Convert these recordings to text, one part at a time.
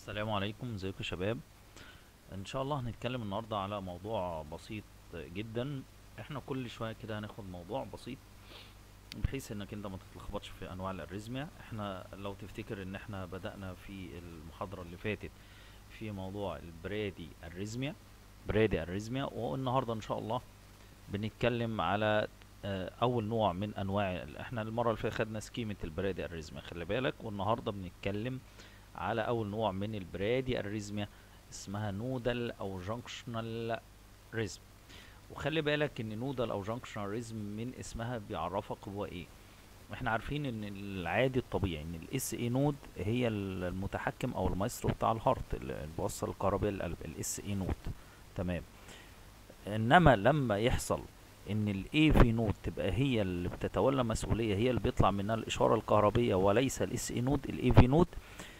السلام عليكم ازيكم يا شباب ان شاء الله هنتكلم النهارده على موضوع بسيط جدا احنا كل شويه كده هناخد موضوع بسيط بحيث انك انت ما تتلخبطش في انواع الاريزميا احنا لو تفتكر ان احنا بدأنا في المحاضره اللي فاتت في موضوع البرادي اريزميا برادي اريزميا والنهارده ان شاء الله بنتكلم على آه، اول نوع من انواع احنا المره اللي فاتت خدنا سكيمه البرادي اريزميا خلي بالك والنهارده بنتكلم على اول نوع من البرادي اريزميا اسمها نودال او جانكشنال ريزم وخلي بالك ان نودال او جانكشنال ريزم من اسمها بيعرفك هو ايه احنا عارفين ان العادي الطبيعي ان الاس اي نود هي المتحكم او المايسترو بتاع الهارت اللي بيوصل الكهرباء للقلب الاس اي نود تمام انما لما يحصل ان الاي في نود تبقى هي اللي بتتولى مسؤوليه هي اللي بيطلع منها الاشاره الكهربيه وليس الاس اي نود الاي في نود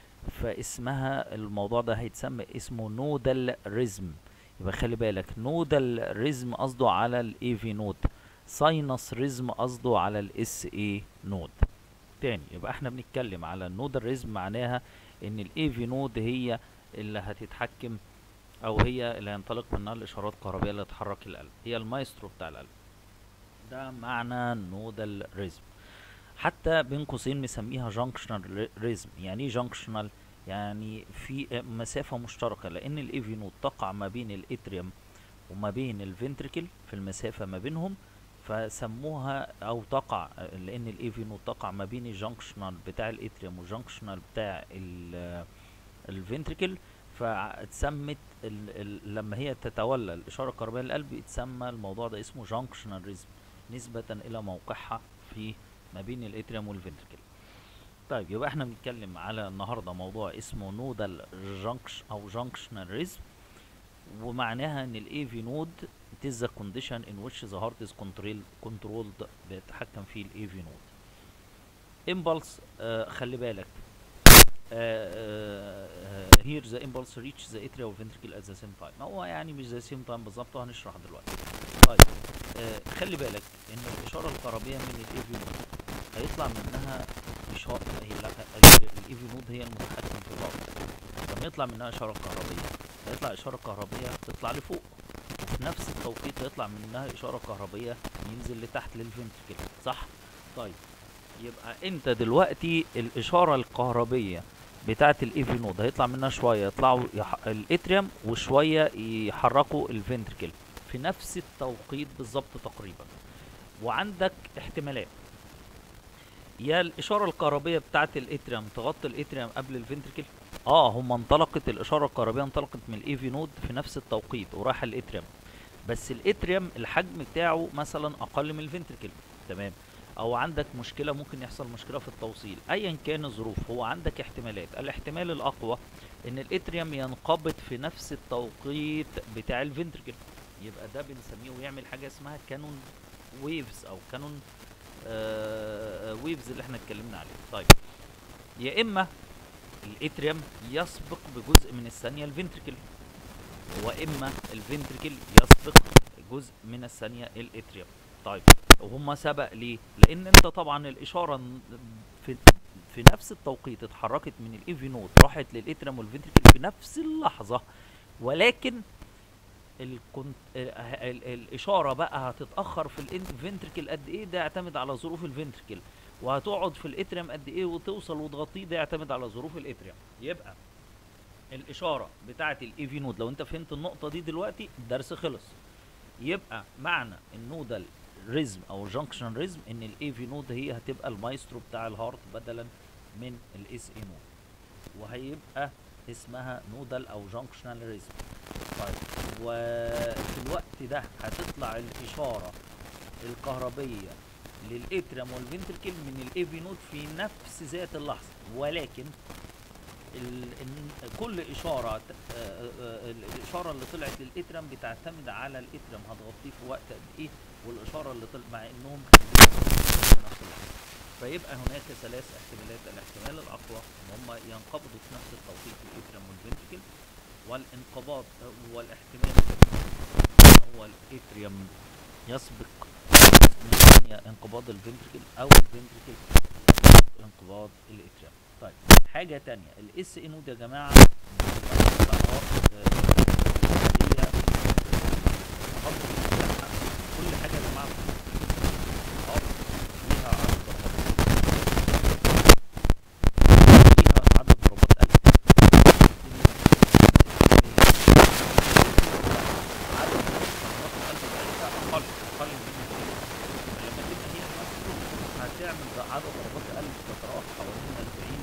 فاسمها الموضوع ده هيتسمى اسمه نودال ريزم يبقى خلي بالك نودال ريزم قصده على الاي في نود ساينس ريزم قصده على الاس اي نود تاني يبقى احنا بنتكلم على النودال ريزم معناها ان الاي في نود هي اللي هتتحكم او هي اللي هينطلق منها الاشارات الكهربائيه اللي تحرك القلب هي المايسترو بتاع القلب ده معنى نودال ريزم حتى بين قوسين مسميها جانكشنال ريزم يعني ايه جانكشنال يعني في مسافة مشتركة لأن الإيفي نود تقع ما بين الإتريوم وما بين الفنتريكل في المسافة ما بينهم فسموها أو تقع لأن الإيفي نود تقع ما بين الجانكشنال بتاع الإتريوم والجانكشنال بتاع الفنتريكل فاتسمت ال ال لما هي تتولى الإشارة الكهربائية للقلب يتسمى الموضوع ده اسمه جانكشنال ريزم نسبة إلى موقعها في ما بين الاتريوم والفنتركل طيب يبقى احنا بنتكلم على النهارده موضوع اسمه نودال جانكش او جانكشنال ريزم ومعناها ان الاي في نود it is the condition in which the heart is controlled controlled بيتحكم فيه الاي في نود impulse آه خلي بالك آه آه here the impulse reach the atria والventricle at the same time ما هو يعني مش the same time بالظبط وهنشرح دلوقتي طيب آه خلي بالك ان الاشاره الكهربيه من الاي في نود هيطلع منها اشاره هي الاي في نود هي المتحكم في الهارت لما يطلع منها اشاره كهربيه هيطلع اشاره كهربيه تطلع لفوق وفي نفس التوقيت هيطلع منها اشاره كهربيه ينزل لتحت للفنتركل صح طيب يبقى انت دلوقتي الاشاره الكهربيه بتاعه الاي في نود هيطلع منها شويه يطلعوا يح... الاتريوم وشويه يحركوا الفنتركل في نفس التوقيت بالظبط تقريبا وعندك احتمالات يا الاشاره الكهربيه بتاعه الاتريوم تغطي الاتريوم قبل الفنتركل اه هم انطلقت الاشاره الكهربيه انطلقت من الاي في نود في نفس التوقيت وراح الاتريوم بس الاتريوم الحجم بتاعه مثلا اقل من الفنتركل تمام او عندك مشكله ممكن يحصل مشكله في التوصيل ايا كان الظروف هو عندك احتمالات الاحتمال الاقوى ان الاتريوم ينقبض في نفس التوقيت بتاع الفنتركل يبقى ده بنسميه ويعمل حاجه اسمها كانون ويفز او كانون آه ويفز اللي احنا اتكلمنا عليه طيب يا اما الاتريوم يسبق بجزء من الثانيه الفنتركل واما الفنتركل يسبق جزء من الثانيه الاتريوم طيب وهم سبق ليه لان انت طبعا الاشاره في في نفس التوقيت اتحركت من الاي في نود راحت للاتريوم والفنتركل في نفس اللحظه ولكن الكنت... الاشاره بقى هتتاخر في الفنتركل قد ايه ده يعتمد على ظروف الفنتركل وهتقعد في الاتريوم قد ايه وتوصل وتغطيه ده يعتمد على ظروف الاتريوم يبقى الاشاره بتاعه الاي في نود لو انت فهمت النقطه دي دلوقتي الدرس خلص يبقى معنى النودال ريزم او جانكشن ريزم ان الاي في نود هي هتبقى المايسترو بتاع الهارت بدلا من الاس اي نود وهيبقى اسمها نودال او جانكشنال ريزم طيب وفي الوقت ده هتطلع الاشاره الكهربيه للاتريوم والفنتركل من الاي في نود في نفس ذات اللحظه ولكن ال كل اشاره الاشاره اللي طلعت للاتريوم بتعتمد على الاتريوم هتغطيه في وقت قد ايه والاشاره اللي طلعت مع انهم في نفس اللحظه فيبقى هناك ثلاث احتمالات الاحتمال الاقوى ان هم ينقبضوا في نفس التوقيت الاتريوم والفنتركل والانقباض والاحتمال هو الاتريوم يسبق انقباض الفنتركل او الفنتركل يسبق انقباض الاتريوم طيب حاجه تانية الاس اي نود يا جماعه بتبقى هي الخط بتاعها كل حاجه يا جماعه اه ليها عدد ضربات ليها عدد ضربات قلب عدد ضربات القلب بتاعتها اقل اقل من فلما تبقى هي المسلوك هتعمل ده عدد ضربات قلب تتراوح حوالين 40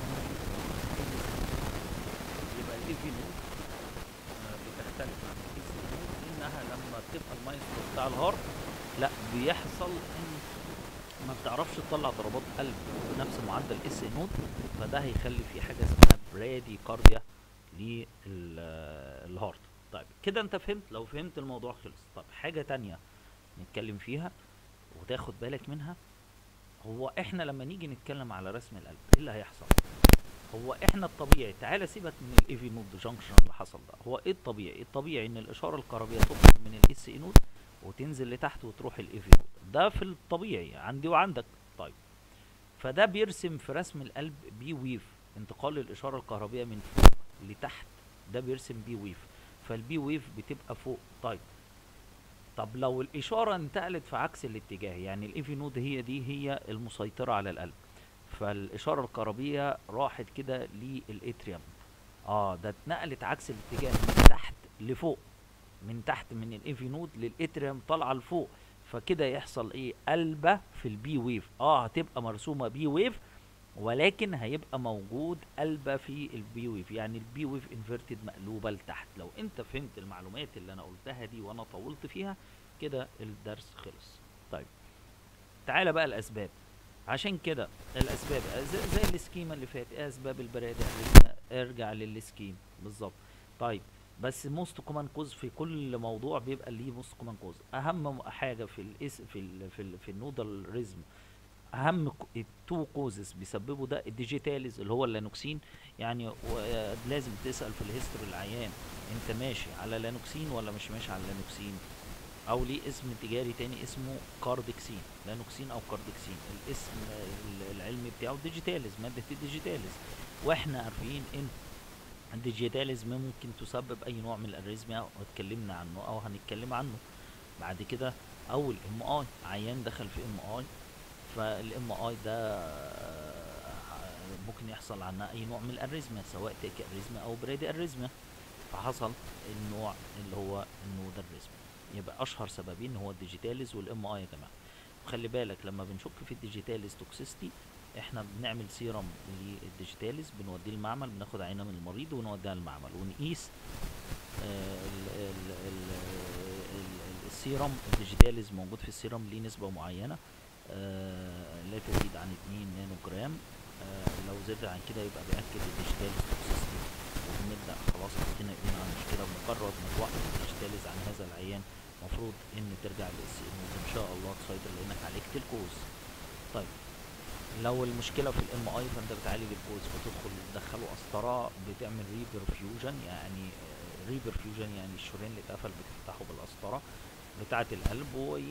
يبقى الايفي نود بتختلف عن الاس نود انها لما تبقى المايسترو بتاع الهارت لا بيحصل ان ما بتعرفش تطلع ضربات قلب بنفس معدل اس نود فده هيخلي في حاجه اسمها برادي كارديا للهارت طيب كده انت فهمت لو فهمت الموضوع خلص طب حاجه تانية نتكلم فيها وتاخد بالك منها هو احنا لما نيجي نتكلم على رسم القلب ايه اللي هيحصل هو احنا الطبيعي تعالى سيبك من الايفي نود جانكشن اللي حصل ده هو ايه الطبيعي الطبيعي ان الاشاره الكهربيه تخرج من الاس اي نود وتنزل لتحت وتروح الايفي نود ده في الطبيعي عندي وعندك طيب فده بيرسم في رسم القلب بي ويف انتقال الاشاره الكهربيه من فوق لتحت ده بيرسم بي ويف فالبي ويف بتبقى فوق طيب طب لو الاشاره انتقلت في عكس الاتجاه يعني الايفي نود هي دي هي المسيطره على القلب فالاشاره الكهربيه راحت كده للاتريوم اه ده اتنقلت عكس الاتجاه من تحت لفوق من تحت من الايفي نود للاتريوم طالعه لفوق فكده يحصل ايه قلبه في البي ويف اه هتبقى مرسومه بي ويف ولكن هيبقى موجود قلبه في البي ويف يعني البي ويف انفيرتد مقلوبه لتحت لو انت فهمت المعلومات اللي انا قلتها دي وانا طولت فيها كده الدرس خلص طيب تعالى بقى الاسباب عشان كده الاسباب زي, زي السكيما اللي فات ايه اسباب البرادة ارجع للسكيم بالظبط طيب بس موست كومان كوز في كل موضوع بيبقى ليه موست كومان كوز اهم حاجه في الاس في ال في, ال في النودال ريزم اهم التو كوزز بيسببوا ده الديجيتاليز اللي هو اللانوكسين يعني لازم تسال في الهيستوري العيان انت ماشي على لانوكسين ولا مش ماشي على لانوكسين او ليه اسم تجاري تاني اسمه كاردكسين لانوكسين او كاردكسين الاسم العلمي بتاعه ديجيتاليز ماده الديجيتاليز واحنا عارفين ان الديجيتاليز ممكن تسبب اي نوع من الاريزميا واتكلمنا عنه او هنتكلم عنه بعد كده اول ام اي عيان دخل في ام اي فالام اي ده ممكن يحصل عنها اي نوع من الاريزميا سواء تيكي اريزميا او بريدي اريزميا فحصل النوع اللي هو النودال ريزميا يبقى اشهر سببين هو الديجيتاليز والام اي يا جماعه وخلي بالك لما بنشك في الديجيتاليز توكسيستي احنا بنعمل سيرم للديجيتاليز بنوديه المعمل بناخد عينه من المريض ونوديها المعمل ونقيس آه ال ال ال ال السيرم الديجيتاليز موجود في السيرم ليه نسبه معينه آه لا تزيد عن 2 نانو جرام آه لو زاد عن كده يبقى بيأكد الديجيتاليز توكسيستي وبنبدأ خلاص حطينا ايدينا على المشكلة بمجرد ما توقف الديجيتاليز عن هذا العيان المفروض ان ترجع للاس ان شاء الله تسيطر لانك عالجت الكوز طيب لو المشكله في الام اي فانت بتعالج الكوز فتدخل تدخله قسطره بتعمل ريبرفيوجن يعني ريبرفيوجن يعني الشريان اللي اتقفل بتفتحه بالقسطره بتاعه القلب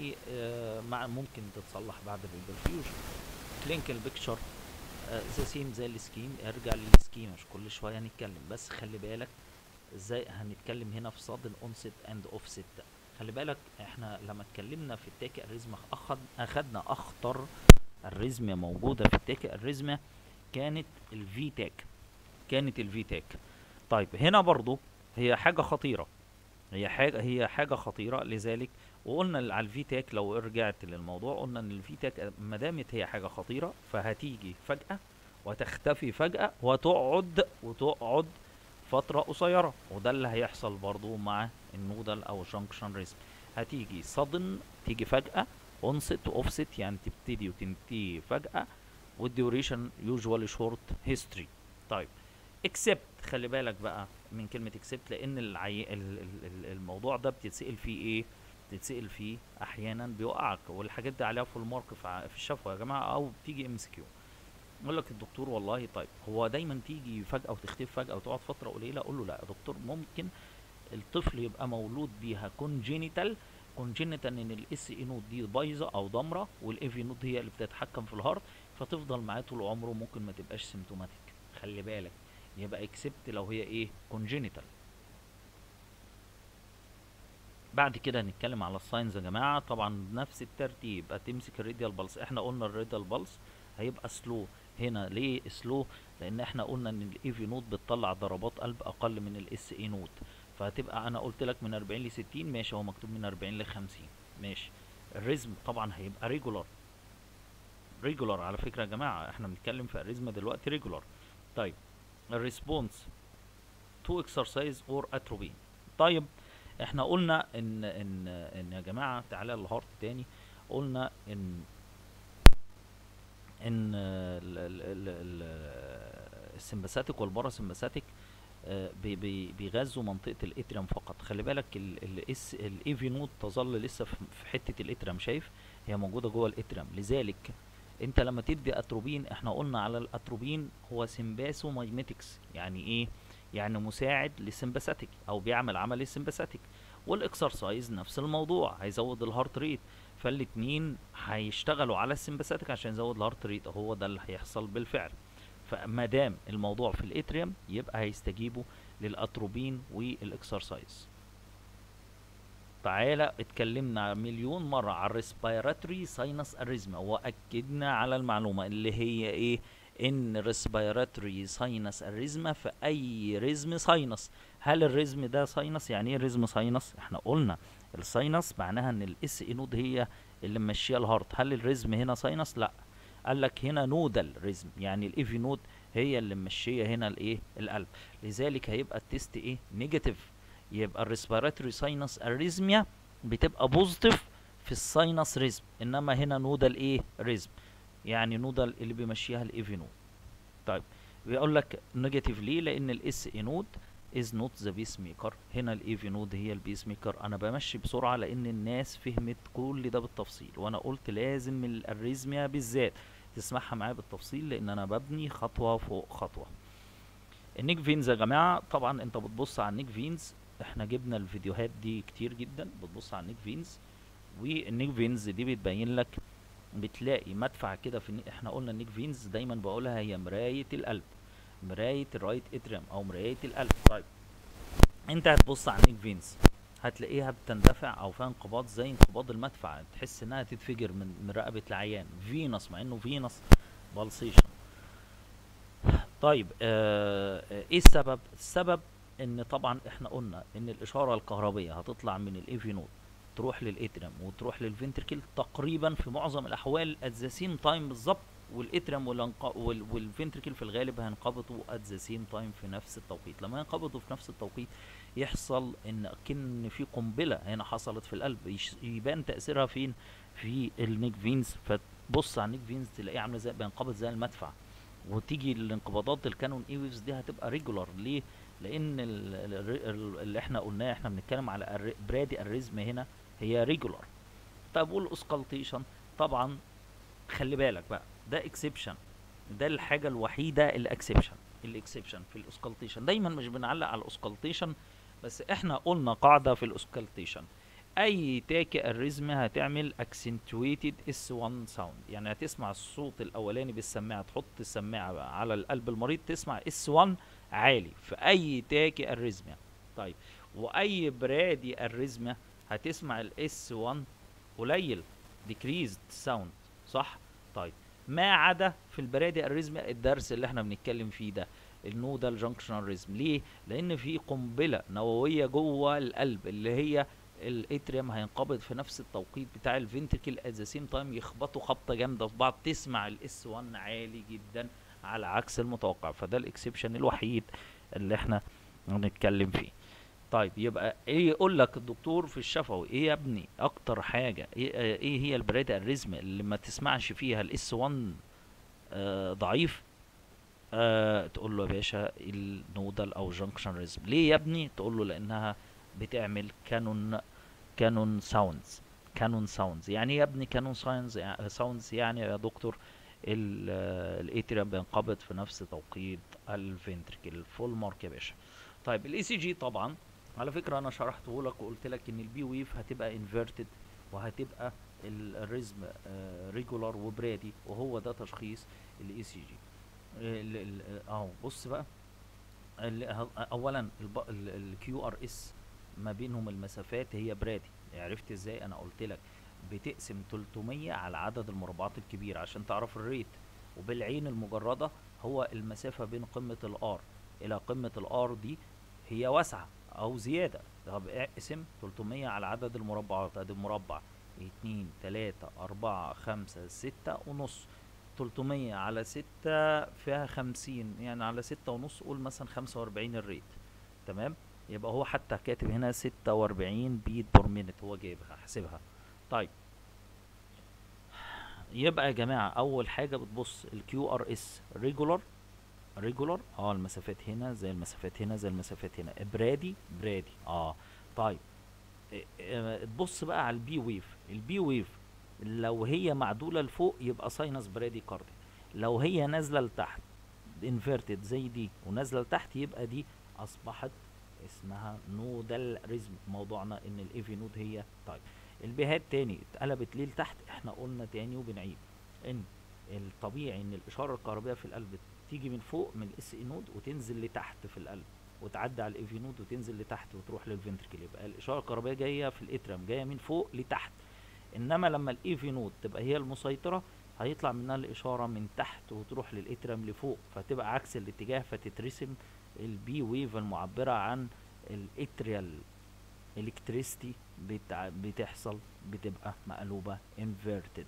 ومع ممكن تتصلح بعد الريبرفيوجن كلينيكال بيكتشر ذا سيم زي السكيم ارجع للسكيم مش كل شويه هنتكلم بس خلي بالك ازاي هنتكلم هنا في صاد اونست اند اوفست خلي بالك احنا لما اتكلمنا في التاكي اريزما اخد اخدنا اخطر الريزميا موجوده في التاكي اريزما كانت الفي تاك كانت الفي تاك طيب هنا برضو هي حاجه خطيره هي حاجه هي حاجه خطيره لذلك وقلنا على الفي تاك لو رجعت للموضوع قلنا ان الفي تاك ما دامت هي حاجه خطيره فهتيجي فجاه وتختفي فجاه وتقعد وتقعد فترة قصيرة وده اللي هيحصل برضو مع النودل او جانكشن ريزم هتيجي صدن تيجي فجأة اونست اوفست يعني تبتدي وتنتهي فجأة والديوريشن يوجوالي شورت هيستوري طيب اكسبت خلي بالك بقى من كلمة اكسبت لان العي... ال... ال... الموضوع ده بتتسأل فيه ايه بتتسأل فيه احيانا بيوقعك والحاجات دي عليها فول مارك في الشفوة يا جماعة او بتيجي ام اس كيو يقول لك الدكتور والله طيب هو دايما تيجي فجأة وتختفي فجأة وتقعد فترة قليلة اقول له لا يا دكتور ممكن الطفل يبقى مولود بيها كونجينيتال كونجينيتال ان الاس اي نود دي بايظه او ضمره والاي في نود هي اللي بتتحكم في الهارت فتفضل معاه طول عمره ممكن ما تبقاش سيمتوماتيك خلي بالك يبقى اكسبت لو هي ايه كونجينيتال بعد كده هنتكلم على الساينز يا جماعه طبعا نفس الترتيب هتمسك الراديال بالس احنا قلنا الراديال بالس هيبقى سلو هنا ليه سلو لان احنا قلنا ان الاي نود بتطلع ضربات قلب اقل من الاس اي نود فهتبقى انا قلت لك من 40 ل 60 ماشي هو مكتوب من 40 ل 50 ماشي الريزم طبعا هيبقى ريجولار ريجولار على فكره يا جماعه احنا بنتكلم في الريزم دلوقتي ريجولار طيب الريسبونس تو اكسرسايز اور اتروبين طيب احنا قلنا ان ان ان يا جماعه تعالى الهارت تاني قلنا ان ان ال- ال- ال- ال- السمباثيك والباراسمباثيك آه، بي- بي- بيغذوا منطقه الاتريوم فقط خلي بالك الاس الايفي نود تظل لسه في في حته الاتريوم شايف هي موجوده جوه الاتريوم لذلك انت لما تدي اتروبين احنا قلنا على الاتروبين هو سمباسو مايميتكس يعني ايه يعني مساعد للسمباثيك او بيعمل عمل السمباثيك والاكسرسايز نفس الموضوع هيزود الهارت ريت فالاتنين هيشتغلوا على السمباثيك عشان يزود الهارت ريت هو ده اللي هيحصل بالفعل فما دام الموضوع في الاتريوم يبقى هيستجيبوا للاتروبين والاكسرسايز تعالى اتكلمنا مليون مرة على الريسبيراتوري ساينس اريزما واكدنا على المعلومة اللي هي ايه ان ريسبيراتوري ساينس اريزما في اي ريزم ساينس هل الريزم ده ساينس يعني ايه ريزم ساينس احنا قلنا الساينس معناها ان الاس اي نود هي اللي ماشيه الهارت هل الريزم هنا ساينس لا قال لك هنا نودال ريزم يعني الايفي نود هي اللي ماشيه هنا الايه القلب لذلك هيبقى التيست ايه نيجاتيف يبقى الريسبيراتوري ساينس اريزميا بتبقى بوزيتيف في الساينس ريزم انما هنا نودال ايه ريزم يعني نودال اللي بيمشيها الايفي نود طيب بيقول لك نيجاتيف ليه لان الاس اي نود از نوت ذا بيس ميكر هنا الايفي نود هي البيس ميكر انا بمشي بسرعه لان الناس فهمت كل ده بالتفصيل وانا قلت لازم من الاريزميا بالذات تسمعها معايا بالتفصيل لان انا ببني خطوه فوق خطوه النيك فينز يا جماعه طبعا انت بتبص على النيك فينز احنا جبنا الفيديوهات دي كتير جدا بتبص على النيك فينز والنيك فينز دي بتبين لك بتلاقي مدفع كده في الني- احنا قلنا النيك فينز دايما بقولها هي مرايه القلب مرايه الرايت اتريم او مرايه القلب طيب انت هتبص على النيك فينز هتلاقيها بتندفع او فيها انقباض زي انقباض المدفع تحس انها تتفجر من من رقبه العيان فينس مع انه فينس بالسيشن طيب آه آه، ايه السبب السبب ان طبعا احنا قلنا ان الاشاره الكهربيه هتطلع من الايفي نود تروح للاتريم وتروح للفنتركل تقريبا في معظم الاحوال ات ذا سيم تايم بالظبط والاتريم والانق- وال- والفنتركل في الغالب هينقبضوا ات ذا سيم تايم في نفس التوقيت لما ينقبضوا في نفس التوقيت يحصل ان كن في قنبله هنا حصلت في القلب يش- يبان تاثيرها فين في النيك فينز فتبص على النيك فينز تلاقيه عامله زي بينقبض زي المدفع وتيجي الانقباضات الكانون اي ويفز دي هتبقى ريجولار ليه لان ال- ال- ال- اللي احنا قلناه احنا بنتكلم على الر- برادي الريزم هنا هي ريجولار طب والاوسكالتيشن طبعا خلي بالك بقى ده اكسبشن ده الحاجه الوحيده الاكسبشن الاكسبشن في الاوسكالتيشن دايما مش بنعلق على الاوسكالتيشن بس احنا قلنا قاعده في الاوسكالتيشن اي تاكي الريزم هتعمل اكسنتويتد اس 1 ساوند يعني هتسمع الصوت الاولاني بالسماعه تحط السماعه بقى على القلب المريض تسمع اس 1 عالي في اي تاكي الريزميا طيب واي برادي الريزميا هتسمع الاس 1 قليل decreased sound صح طيب ما عدا في البرادي الريزميا الدرس اللي احنا بنتكلم فيه ده النودال جانكشنال ريزم ليه لان في قنبله نوويه جوه القلب اللي هي الاتريوم هينقبض في نفس التوقيت بتاع الفنتركل ات ذا سيم تايم يخبطوا خبطه جامده في بعض تسمع الاس 1 عالي جدا على عكس المتوقع فده الاكسبشن الوحيد اللي احنا هنتكلم فيه طيب يبقى ايه يقول لك الدكتور في الشفوي ايه يا ابني اكتر حاجه ايه, آه، إيه هي البرادة الريزم اللي ما تسمعش فيها الاس 1 آه ضعيف آه تقول له يا باشا النودال او جنكشن ريزم ليه يا ابني تقول له لانها بتعمل كانون كانون ساوندز كانون ساوندز يعني إيه يا ابني كانون ساوندز ساوندز يعني يا دكتور الاتريوم بينقبض في نفس توقيت الفنتركل فول مارك يا باشا طيب الاي سي جي طبعا على فكره انا شرحته لك وقلت لك ان البي ويف هتبقى انفيرتد وهتبقى ال- الريزم ريجولار وبرادي وهو ده تشخيص الاي سي جي ال- ال- اهو بص بقى ال- ه- اولا الكيو ار اس ما بينهم المسافات هي برادي عرفت ازاي انا قلت لك بتقسم 300 على عدد المربعات الكبير عشان تعرف الريت وبالعين المجردة هو المسافة بين قمة الار الى قمة الار دي هي واسعة او زيادة طب اقسم 300 على عدد المربعات ادي مربع اتنين تلاتة اربعة خمسة ستة ونص 300 على ستة فيها خمسين يعني على ستة ونص قول مثلا خمسة واربعين الريت تمام يبقى هو حتى كاتب هنا ستة واربعين بيت بور مينت هو جايبها حاسبها طيب يبقى يا جماعة أول حاجة بتبص الكيو ار اس ريجولار ريجولار اه المسافات هنا زي المسافات هنا زي المسافات هنا برادي برادي اه طيب إيه، إيه، تبص بقى على البي ويف البي ويف لو هي معدولة لفوق يبقى ساينس برادي كاردي لو هي نازلة لتحت انفيرتد زي دي ونازلة لتحت يبقى دي أصبحت اسمها نودال ريزم موضوعنا ان الايفي نود هي طيب البيهات تاني اتقلبت ليه لتحت احنا قلنا تاني وبنعيد ان الطبيعي ان الاشاره الكهربائيه في القلب تيجي من فوق من الاس اي نود وتنزل لتحت في القلب وتعدي على الايفي نود وتنزل لتحت وتروح للفنتركل يبقى الاشاره الكهربائيه جايه في الاترم جايه من فوق لتحت انما لما الايفي نود تبقى هي المسيطره هيطلع منها الاشاره من تحت وتروح للاترم لفوق فتبقى عكس الاتجاه فتترسم البي ويف المعبره عن الاتريال الكتريستي بتع... بتحصل بتبقى مقلوبة inverted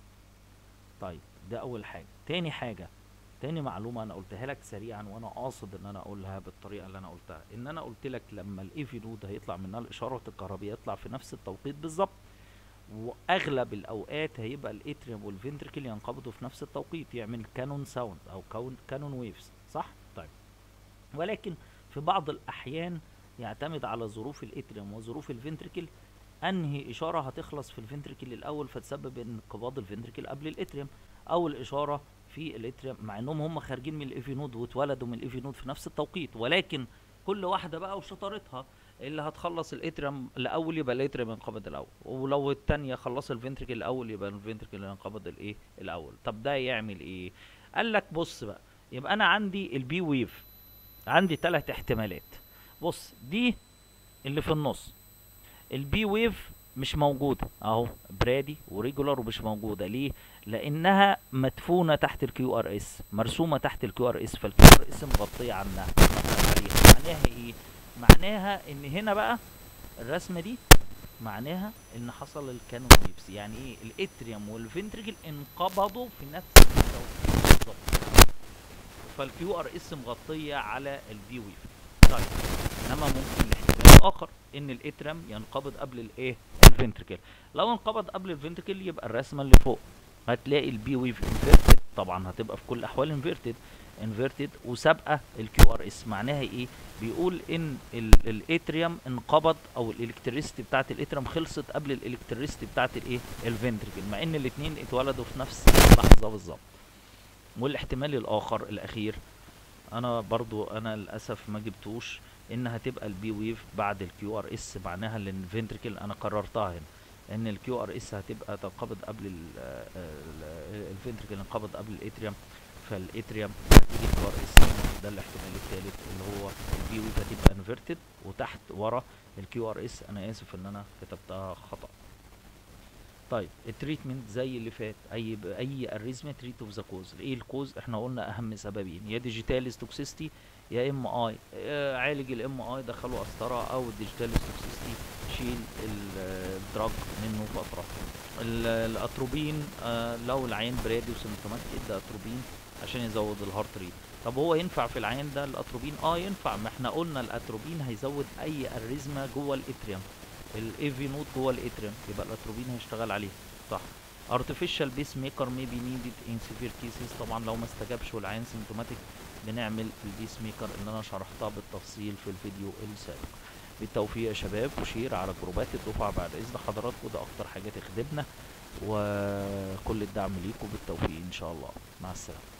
طيب ده اول حاجة تاني حاجة تاني معلومة انا قلتها لك سريعا وانا قاصد ان انا اقولها بالطريقة اللي انا قلتها ان انا قلت لك لما الايفي نود هيطلع منها الاشارة الكهربية يطلع في نفس التوقيت بالظبط واغلب الاوقات هيبقى الاتريوم والفنتركل ينقبضوا في نفس التوقيت يعمل كانون ساوند او كون كانون ويفز صح طيب ولكن في بعض الاحيان يعتمد على ظروف الاتريوم وظروف الفنتركل انهي اشاره هتخلص في الفنتركل الاول فتسبب انقباض الفنتركل قبل الاتريوم او الاشاره في الاتريوم مع انهم هم خارجين من الايفي نود واتولدوا من الايفي نود في نفس التوقيت ولكن كل واحده بقى وشطارتها اللي هتخلص الاتريوم الاول يبقى الاتريوم ينقبض الاول ولو التانية خلص الفنتركل الاول يبقى الفنتركل ينقبض الايه الاول طب ده يعمل ايه قال لك بص بقى يبقى انا عندي البي ويف عندي ثلاث احتمالات بص دي اللي في النص البي ويف مش موجودة اهو برادي وريجولار ومش موجودة ليه لانها مدفونة تحت الكيو ار اس مرسومة تحت الكيو ار اس فالكيو ار اس مغطية عنها مثلا عليها معناها ايه معناها ان هنا بقى الرسمة دي معناها ان حصل الكانون ويفز يعني ايه الاتريوم والفنتريكل انقبضوا في نفس التوقيت بالظبط فالكيو ار اس مغطية على البي ويف طيب انما ممكن الاحتمال الاخر ان الاترم ينقبض قبل الايه الفنتركل لو انقبض قبل الفنتركل يبقى الرسمه اللي فوق هتلاقي البي ويف انفيرتد طبعا هتبقى في كل الاحوال انفيرتد انفيرتد وسابقه الكيو ار اس معناها ايه بيقول ان الاتريوم انقبض او الالكتريستي بتاعت الاتريوم خلصت قبل الالكتريستي بتاعت الايه الفنتركل مع ان الاثنين اتولدوا في نفس اللحظه بالظبط والاحتمال الاخر الاخير انا برضو انا للاسف ما جبتوش ان هتبقى البي ويف بعد الكيو ار اس معناها ان الفنتركل انا قررتها هنا ان الكيو ار اس هتبقى تنقبض قبل الفنتركل ينقبض قبل الاتريوم فالاتريوم هتيجي الكيو ار اس ده الاحتمال الثالث اللي هو البي ويف هتبقى انفيرتد وتحت ورا الكيو ار اس انا اسف ان انا كتبتها خطأ طيب التريتمنت زي اللي فات اي ب... اي اريزميا تريت اوف ذا كوز ايه الكوز احنا قلنا اهم سببين يا ديجيتال توكسيستي يا ام اي عالج الام اي دخله قسطره او الديجيتال توكسيستي شيل الدراج منه فتره الاتروبين آه لو العين برادي وسيمتوماتيك ادى اتروبين عشان يزود الهارت ريت طب هو ينفع في العين ده الاتروبين اه ينفع ما احنا قلنا الاتروبين هيزود اي اريزما جوه الاتريوم الايفي نوت جوه الاتريوم يبقى الاتروبين هيشتغل عليه صح artificial pacemaker may be needed in severe cases طبعا لو ما استجابش والعين سيمتوماتيك بنعمل البيس ميكر اللي انا شرحتها بالتفصيل في الفيديو السابق بالتوفيق يا شباب وشير على جروبات الدفعة بعد اذن حضراتكم ده اكتر حاجة تخدمنا وكل الدعم ليكم بالتوفيق ان شاء الله مع السلامة